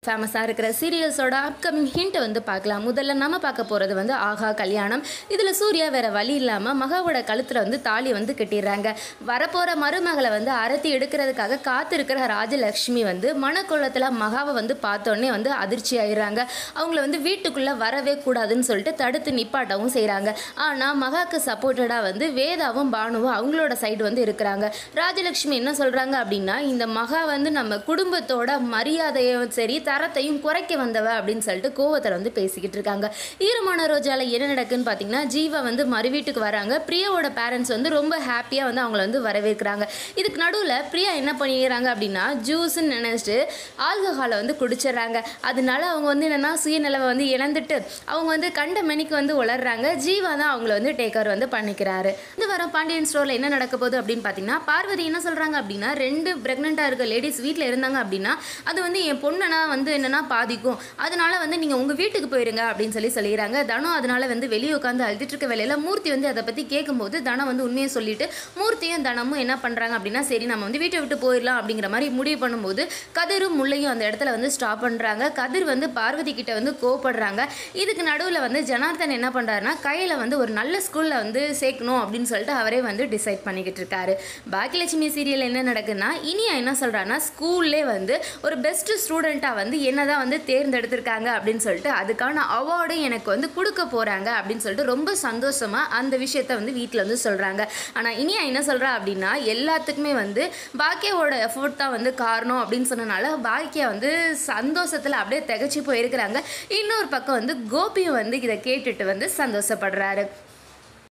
ஃபேமஸாக இருக்கிற சீரியல்ஸோட அப்கமிங் ஹிண்ட்டை வந்து பார்க்கலாம் முதல்ல நம்ம பார்க்க போகிறது வந்து ஆஹா கல்யாணம் இதில் சூர்யா வேற வழி இல்லாமல் மகாவோட கழுத்தில் வந்து தாலி வந்து கட்டிடுறாங்க வரப்போகிற மருமகளை வந்து அரத்தி எடுக்கிறதுக்காக காத்திருக்கிற ராஜலக்ஷ்மி வந்து மனக்குளத்தில் மகாவை வந்து பார்த்தோன்னே வந்து அதிர்ச்சி ஆயிடுறாங்க அவங்கள வந்து வீட்டுக்குள்ளே வரவே கூடாதுன்னு சொல்லிட்டு தடுத்து நிப்பாட்டவும் செய்கிறாங்க ஆனால் மகாக்கு சப்போர்ட்டடாக வந்து வேதாவும் பானுவும் அவங்களோட சைடு வந்து இருக்கிறாங்க ராஜலக்ஷ்மி என்ன சொல்கிறாங்க அப்படின்னா இந்த மகா வந்து நம்ம குடும்பத்தோட மரியாதையும் சரி தரத்தையும் குறைக்க வந்தவ அப்படின்னு சொல்லிட்டு கோவத்தில் வந்து பேசிக்கிட்டு இருக்காங்க ஈரமான ரோஜால என்ன நடக்குன்னு பார்த்தீங்கன்னா ஜீவா வந்து மறு வீட்டுக்கு வராங்க பிரியாவோட பேரண்ட்ஸ் வந்து ரொம்ப ஹாப்பியாக வந்து அவங்கள வந்து வரவேற்கிறாங்க இதுக்கு நடுவில் பிரியா என்ன பண்ணிடுறாங்க அப்படின்னா ஜூஸ்ன்னு நினச்சிட்டு ஆல்கஹாலை வந்து குடிச்சிடுறாங்க அதனால அவங்க வந்து என்னென்னா சுயநிலவை வந்து இழந்துட்டு அவங்க வந்து கண்ட மணிக்கு வந்து உளர்றாங்க ஜீவா தான் அவங்கள வந்து டேக்கர் வந்து பண்ணிக்கிறாரு இந்த வாரம் பாண்டியன் ஸ்டோரில் என்ன நடக்க போகுது அப்படின்னு பார்த்தீங்கன்னா பார்வதி என்ன சொல்கிறாங்க அப்படின்னா ரெண்டு ப்ரெக்னெண்ட்டாக இருக்க லேடிஸ் வீட்டில் இருந்தாங்க அப்படின்னா அது வந்து என் பொண்ணனா வந்து என்னென்னா பாதிக்கும் அதனால வந்து நீங்கள் உங்கள் வீட்டுக்கு போயிருங்க அப்படின்னு சொல்லி சொல்லிடுறாங்க தனம் அதனால வந்து வெளியே உட்காந்து அழுதுட்டு இருக்க வேலையில் மூர்த்தி வந்து அதை பற்றி கேட்கும்போது தனம் வந்து உண்மையை சொல்லிட்டு மூர்த்தியும் தனமும் என்ன பண்ணுறாங்க அப்படின்னா சரி நம்ம வந்து வீட்டை விட்டு போயிடலாம் அப்படிங்கிற மாதிரி முடிவு பண்ணும்போது கதிரும் முல்லையும் அந்த இடத்துல வந்து ஸ்டாப் பண்ணுறாங்க கதிர் வந்து பார்வதி கிட்ட வந்து கோவப்படுறாங்க இதுக்கு நடுவில் வந்து ஜனார்தன் என்ன பண்ணுறாருன்னா கையில் வந்து ஒரு நல்ல ஸ்கூலில் வந்து சேர்க்கணும் அப்படின்னு சொல்லிட்டு அவரே வந்து டிசைட் பண்ணிக்கிட்டு இருக்காரு பாக்கியலட்சுமி சீரியல் என்ன நடக்குதுன்னா இனியா என்ன சொல்கிறான்னா ஸ்கூல்லே வந்து ஒரு பெஸ்ட் ஸ்டூடெண்ட்டாக வந்து என்ன தான் வந்து தேர்ந்தெடுத்திருக்காங்க அப்படின்னு சொல்லிட்டு அதுக்கான அவார்டும் எனக்கு வந்து கொடுக்க போகிறாங்க அப்படின்னு சொல்லிட்டு ரொம்ப சந்தோஷமாக அந்த விஷயத்த வந்து வீட்டில் வந்து சொல்கிறாங்க ஆனால் இனியா என்ன சொல்கிறா அப்படின்னா எல்லாத்துக்குமே வந்து பாக்கியாவோட எஃபோர்ட் தான் வந்து காரணம் அப்படின்னு சொன்னனால பாக்கியா வந்து சந்தோஷத்தில் அப்படியே திகச்சு போயிருக்கிறாங்க இன்னொரு பக்கம் வந்து கோபியும் வந்து இதை கேட்டுட்டு வந்து சந்தோஷப்படுறாரு